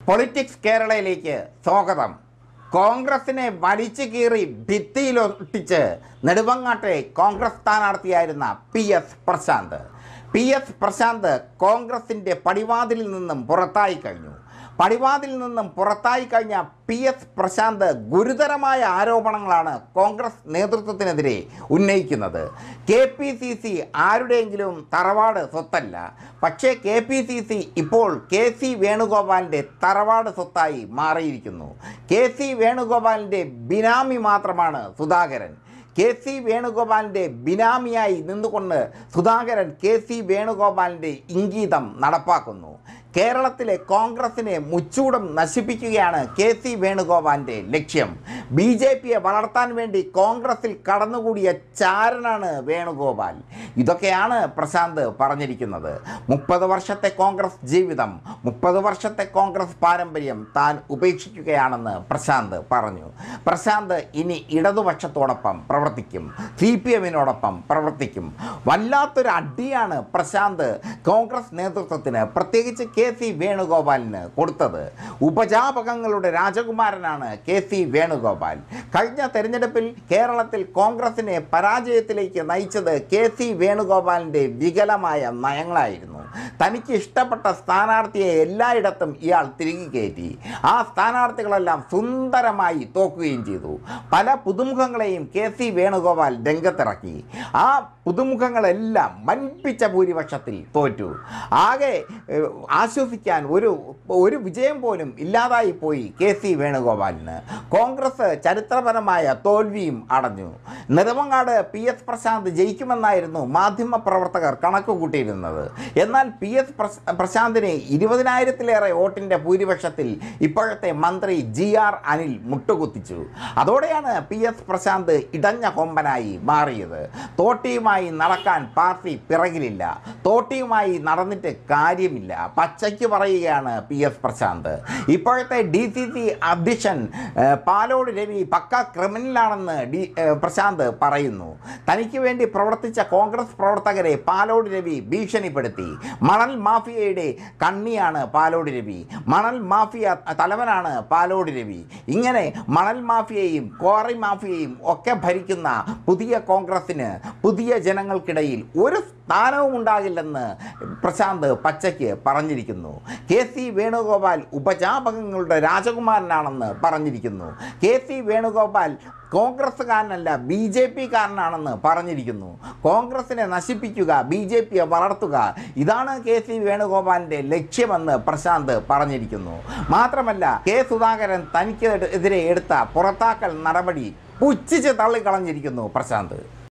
politics കേരളയിലേക്ക് സ്വാഗതം കോൺഗ്രസിനെ വലിച്ചു കീറി ഭിത്തിയിലൊട്ടിച്ച് നെടുവങ്ങാട്ടെ കോൺഗ്രസ് സ്ഥാനാർത്ഥിയായിരുന്ന P S Prashanth P S Prashanth കോൺഗ്രസിൻ്റെ പടിവാതിലിൽ നിന്നും പുറത്തായി കഴിഞ്ഞു പടിവാതിൽ നിന്നും പുറത്തായി കഴിഞ്ഞ പി എസ് പ്രശാന്ത് ഗുരുതരമായ ആരോപണങ്ങളാണ് കോൺഗ്രസ് നേതൃത്വത്തിനെതിരെ ഉന്നയിക്കുന്നത് കെ പി സി സി ആരുടെയെങ്കിലും തറവാട് സ്വത്തല്ല പക്ഷേ കെ പി സി സി ഇപ്പോൾ കെ സി വേണുഗോപാലിൻ്റെ തറവാട് സ്വത്തായി മാറിയിരിക്കുന്നു കെ സി വേണുഗോപാലിൻ്റെ ബിനാമി മാത്രമാണ് സുധാകരൻ കെ സി വേണുഗോപാലിൻ്റെ ബിനാമിയായി നിന്നുകൊണ്ട് സുധാകരൻ കെ സി വേണുഗോപാലിൻ്റെ ഇംഗീതം നടപ്പാക്കുന്നു കേരളത്തിലെ കോൺഗ്രസിനെ മുച്ചൂടം നശിപ്പിക്കുകയാണ് കെ സി വേണുഗോപാലിൻ്റെ ലക്ഷ്യം ബി ജെ പിയെ വളർത്താൻ വേണ്ടി കോൺഗ്രസിൽ കടന്നുകൂടിയ ചാരനാണ് വേണുഗോപാൽ ഇതൊക്കെയാണ് പ്രശാന്ത് പറഞ്ഞിരിക്കുന്നത് മുപ്പത് വർഷത്തെ കോൺഗ്രസ് ജീവിതം മുപ്പത് വർഷത്തെ കോൺഗ്രസ് പാരമ്പര്യം താൻ ഉപേക്ഷിക്കുകയാണെന്ന് പ്രശാന്ത് പറഞ്ഞു പ്രശാന്ത് ഇനി ഇടതുപക്ഷത്തോടൊപ്പം പ്രവർത്തിക്കും സി പി എമ്മിനോടൊപ്പം പ്രവർത്തിക്കും വല്ലാത്തൊരു അടിയാണ് പ്രശാന്ത് കോൺഗ്രസ് നേതൃത്വത്തിന് പ്രത്യേകിച്ച് കെ സി വേണുഗോപാലിന് കൊടുത്തത് ഉപജാപകങ്ങളുടെ രാജകുമാരനാണ് കെ സി വേണുഗോപാൽ കഴിഞ്ഞ തെരഞ്ഞെടുപ്പിൽ കേരളത്തിൽ കോൺഗ്രസിനെ പരാജയത്തിലേക്ക് നയിച്ചത് കെ സി വേണുഗോപാലിൻ്റെ വികലമായ നയങ്ങളായിരുന്നു തനിക്ക് ഇഷ്ടപ്പെട്ട സ്ഥാനാർത്ഥിയെ എല്ലായിടത്തും ഇയാൾ തിരികെ കയറ്റി ആ സ്ഥാനാർത്ഥികളെല്ലാം സുന്ദരമായി തോക്കുകയും ചെയ്തു പല പുതുമുഖങ്ങളെയും കെ സി വേണുഗോപാൽ രംഗത്തിറക്കി ആ പുതുമുഖങ്ങളെല്ലാം വൻപിച്ച ഭൂരിപക്ഷത്തിൽ തോറ്റു ആകെ ഏഹ്, ആശ്വസിക്കാൻ ഒരു ഒരു വിജയം പോലും ഇല്ലാതായി പോയി കെ സി വേണുഗോപാലിന് കോൺഗ്രസ് ചരിത്രപരമായ തോൽവിയും അടഞ്ഞു നെടുമങ്ങാട് പി എസ് പ്രശാന്ത് ജയിക്കുമെന്നായിരുന്നു മാധ്യമ പ്രവർത്തകർ കണക്ക് കൂട്ടിയിരുന്നത് എന്നാൽ പി എസ് പ്രശാന്തിനെ ഇരുപതിനായിരത്തിലേറെ വോട്ടിൻ്റെ ഭൂരിപക്ഷത്തിൽ ഇപ്പോഴത്തെ മന്ത്രി ജി ആർ അനിൽ മുട്ടുകുത്തിച്ചു അതോടെയാണ് പി എസ് പ്രശാന്ത് ഇടഞ്ഞ കൊമ്പനായി മാറിയത് തോട്ടിയുമായി നടക്കാൻ പാർട്ടി പിറകിലില്ല തോട്ടിയുമായി നടന്നിട്ട് കാര്യമില്ല പച്ചയ്ക്ക് പറയുകയാണ് പി എസ് പ്രശാന്ത് ഇപ്പോഴത്തെ ഡി സി സി അധ്യക്ഷൻ ഏഹ്, പാലോട് രവി പക്ക ക്രിമിനലാണെന്ന് ഡി ഏഹ്, പ്രശാന്ത് പറയുന്നു തനിക്ക് വേണ്ടി പ്രവർത്തിച്ച കോൺഗ്രസ് പ്രവർത്തകരെ പാലോട് രവി ഭീഷണിപ്പെടുത്തി മണൽ മാഫിയയുടെ കണ്ണിയാണ് പാലോട് രവി മണൽ മാഫിയ തലവനാണ് പാലോട് രവി ഇങ്ങനെ മണൽ മാഫിയയും ക്വാറി മാഫിയയും ഒക്കെ ഭരിക്കുന്ന പുതിയ കോൺഗ്രസ്സിന് പുതിയ ജനങ്ങൾക്കിടയിൽ ഒരു സ്ഥാനവും ഉണ്ടാകില്ലെന്ന് പ്രശാന്ത് പച്ചയ്ക്ക് പറഞ്ഞിരിക്കുന്നു കെ സി വേണുഗോപാൽ ഉപജാപകങ്ങളുടെ രാജകുമാരനാണെന്ന് പറഞ്ഞിരിക്കുന്നു കെ സി വേണുഗോപാൽ കോൺഗ്രസ്സുകാരനല്ല ബി ജെ പി കാരനാണെന്ന് പറഞ്ഞിരിക്കുന്നു കോൺഗ്രസിനെ നശിപ്പിക്കുക ബി ജെ പിയെ വളർത്തുക ഇതാണ് കെ സി വേണുഗോപാലിൻ്റെ ലക്ഷ്യമെന്ന് പ്രശാന്ത് പറഞ്ഞിരിക്കുന്നു മാത്രമല്ല കെ സുധാകരൻ തനിക്ക് എതിരെ എടുത്ത പുറത്താക്കൽ നടപടി പുച്ഛിച്ച് തള്ളിക്കളഞ്ഞിരിക്കുന്നു പ്രശാന്ത്